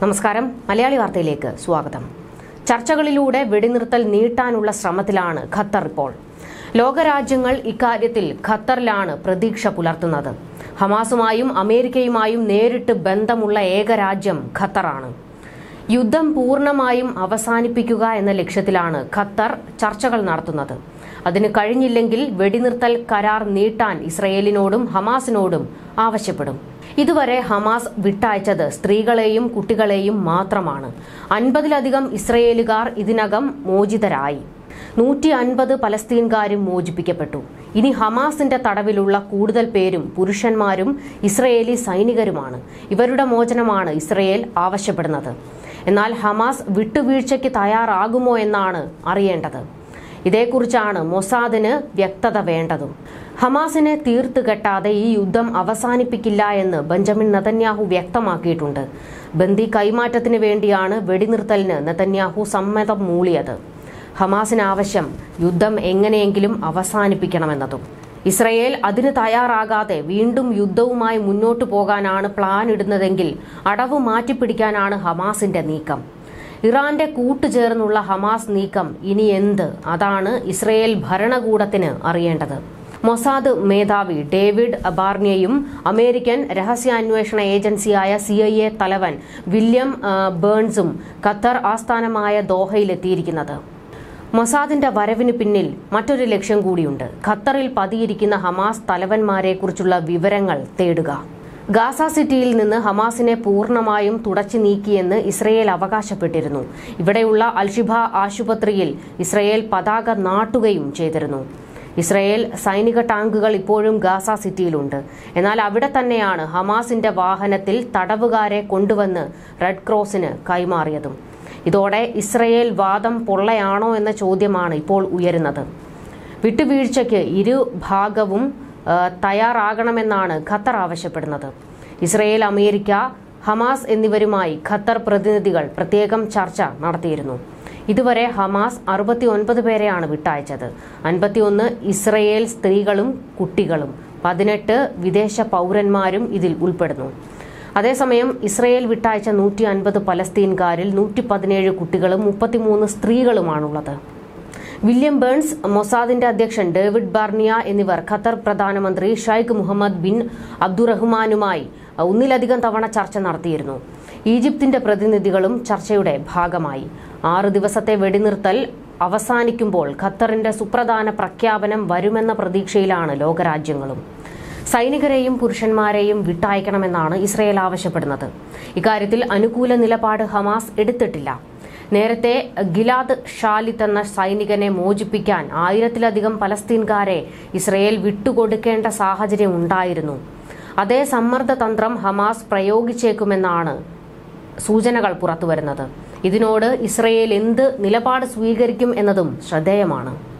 നമസ്കാരം മലയാളി വാർത്തയിലേക്ക് സ്വാഗതം ചർച്ചകളിലൂടെ വെടിനിർത്തൽ നീട്ടാനുള്ള ശ്രമത്തിലാണ് ഖത്തർ ഇപ്പോൾ ലോകരാജ്യങ്ങൾ ഇക്കാര്യത്തിൽ ഖത്തറിലാണ് പ്രതീക്ഷ പുലർത്തുന്നത് ഹമാസുമായും അമേരിക്കയുമായും നേരിട്ട് ബന്ധമുള്ള ഏക രാജ്യം ഖത്തറാണ് യുദ്ധം പൂർണ്ണമായും അവസാനിപ്പിക്കുക എന്ന ലക്ഷ്യത്തിലാണ് ഖത്തർ ചർച്ചകൾ നടത്തുന്നത് അതിന് കഴിഞ്ഞില്ലെങ്കിൽ വെടിനിർത്തൽ കരാർ നീട്ടാൻ ഇസ്രയേലിനോടും ഹമാസിനോടും ആവശ്യപ്പെടും ഇതുവരെ ഹമാസ് വിട്ടയച്ചത് സ്ത്രീകളെയും കുട്ടികളെയും മാത്രമാണ് അൻപതിലധികം ഇസ്രയേലുകാർ ഇതിനകം മോചിതരായി നൂറ്റി അൻപത് പലസ്തീൻകാരും മോചിപ്പിക്കപ്പെട്ടു ഇനി ഹമാസിന്റെ തടവിലുള്ള കൂടുതൽ പേരും പുരുഷന്മാരും ഇസ്രയേലി സൈനികരുമാണ് ഇവരുടെ മോചനമാണ് ഇസ്രയേൽ ആവശ്യപ്പെടുന്നത് എന്നാൽ ഹമാസ് വിട്ടുവീഴ്ചയ്ക്ക് തയ്യാറാകുമോ എന്നാണ് അറിയേണ്ടത് ഇതേക്കുറിച്ചാണ് മൊസാദിന് വ്യക്തത വേണ്ടതും ഹമാസിനെ തീർത്ത് കെട്ടാതെ ഈ യുദ്ധം അവസാനിപ്പിക്കില്ല എന്ന് ബെഞ്ചമിൻ നെതന്യാഹു വ്യക്തമാക്കിയിട്ടുണ്ട് ബന്ദി കൈമാറ്റത്തിന് വേണ്ടിയാണ് വെടിനിർത്തലിന് നെതന്യാഹു സമ്മതം മൂളിയത് ഹമാസിന് ആവശ്യം യുദ്ധം എങ്ങനെയെങ്കിലും അവസാനിപ്പിക്കണമെന്നതും ഇസ്രയേൽ അതിന് തയ്യാറാകാതെ വീണ്ടും യുദ്ധവുമായി മുന്നോട്ടു പോകാനാണ് പ്ലാൻ ഇടുന്നതെങ്കിൽ അടവ് മാറ്റിപ്പിടിക്കാനാണ് ഹമാസിന്റെ നീക്കം ഇറാന്റെ കൂട്ടുചേർന്നുള്ള ഹമാസ് നീക്കം ഇനി എന്ത് അതാണ് ഇസ്രയേൽ ഭരണകൂടത്തിന് അറിയേണ്ടത് മൊസാദ് മേധാവി ഡേവിഡ് അബാർണിയയും അമേരിക്കൻ രഹസ്യാന്വേഷണ ഏജൻസിയായ സി ഐ എ തലവൻ വില്യം ആ, ബേൺസും ഖത്തർ ആസ്ഥാനമായ ദോഹയിലെത്തിയിരിക്കുന്നത് മൊസാദിന്റെ വരവിന് പിന്നിൽ മറ്റൊരു ലക്ഷ്യം കൂടിയുണ്ട് ഖത്തറിൽ പതിയിരിക്കുന്ന ഹമാസ് തലവന്മാരെക്കുറിച്ചുള്ള വിവരങ്ങൾ തേടുക ഗാസ സിറ്റിയിൽ നിന്ന് ഹമാസിനെ പൂർണ്ണമായും തുടച്ചു നീക്കിയെന്ന് ഇസ്രയേൽ അവകാശപ്പെട്ടിരുന്നു ഇവിടെയുള്ള അൽഷിബ ആശുപത്രിയിൽ ഇസ്രയേൽ പതാക നാട്ടുകയും ചെയ്തിരുന്നു ഇസ്രയേൽ സൈനിക ടാങ്കുകൾ ഇപ്പോഴും ഗാസ സിറ്റിയിലുണ്ട് എന്നാൽ അവിടെ തന്നെയാണ് ഹമാസിന്റെ വാഹനത്തിൽ തടവുകാരെ കൊണ്ടുവന്ന് റെഡ് ക്രോസിന് കൈമാറിയതും ഇതോടെ ഇസ്രയേൽ വാദം പൊള്ളയാണോ എന്ന ചോദ്യമാണ് ഇപ്പോൾ ഉയരുന്നത് വിട്ടുവീഴ്ചയ്ക്ക് ഇരു ഭാഗവും ആ, തയ്യാറാകണമെന്നാണ് ഖത്തർ ആവശ്യപ്പെടുന്നത് ഇസ്രയേൽ അമേരിക്ക ഹമാസ് എന്നിവരുമായി ഖത്തർ പ്രതിനിധികൾ പ്രത്യേകം ചർച്ച നടത്തിയിരുന്നു ഇതുവരെ ഹമാസ് അറുപത്തി ഒൻപത് പേരെയാണ് വിട്ടയച്ചത് അൻപത്തിയൊന്ന് ഇസ്രയേൽ സ്ത്രീകളും കുട്ടികളും പതിനെട്ട് വിദേശ പൗരന്മാരും ഇതിൽ ഉൾപ്പെടുന്നു അതേസമയം ഇസ്രയേൽ വിട്ടയച്ച നൂറ്റി അൻപത് പലസ്തീൻകാരിൽ നൂറ്റി പതിനേഴ് കുട്ടികളും മുപ്പത്തിമൂന്ന് സ്ത്രീകളുമാണുള്ളത് വില്യം ബേൺസ് മൊസാദിന്റെ അധ്യക്ഷൻ ഡേവിഡ് ബാർണിയ എന്നിവർ ഖത്തർ പ്രധാനമന്ത്രി ഷൈഖ് മുഹമ്മദ് ബിൻ അബ്ദുറഹ്മാനുമായി ഒന്നിലധികം തവണ ചർച്ച നടത്തിയിരുന്നു ഈജിപ്തിന്റെ പ്രതിനിധികളും ചർച്ചയുടെ ഭാഗമായി ആറ് ദിവസത്തെ വെടിനിർത്തൽ അവസാനിക്കുമ്പോൾ ഖത്തറിന്റെ സുപ്രധാന പ്രഖ്യാപനം വരുമെന്ന പ്രതീക്ഷയിലാണ് ലോകരാജ്യങ്ങളും സൈനികരെയും പുരുഷന്മാരെയും വിട്ടയക്കണമെന്നാണ് ഇസ്രയേൽ ആവശ്യപ്പെടുന്നത് ഇക്കാര്യത്തിൽ അനുകൂല നിലപാട് ഹമാസ് എടുത്തിട്ടില്ല നേരത്തെ ഗിലാദ് ഷാലിത്ത് എന്ന സൈനികനെ മോചിപ്പിക്കാൻ ആയിരത്തിലധികം പലസ്തീൻകാരെ ഇസ്രയേൽ വിട്ടുകൊടുക്കേണ്ട സാഹചര്യം ഉണ്ടായിരുന്നു അതേ സമ്മർദ്ദ തന്ത്രം ഹമാസ് പ്രയോഗിച്ചേക്കുമെന്നാണ് സൂചനകൾ പുറത്തുവരുന്നത് ഇതിനോട് ഇസ്രയേൽ എന്ത് നിലപാട് സ്വീകരിക്കും എന്നതും ശ്രദ്ധേയമാണ്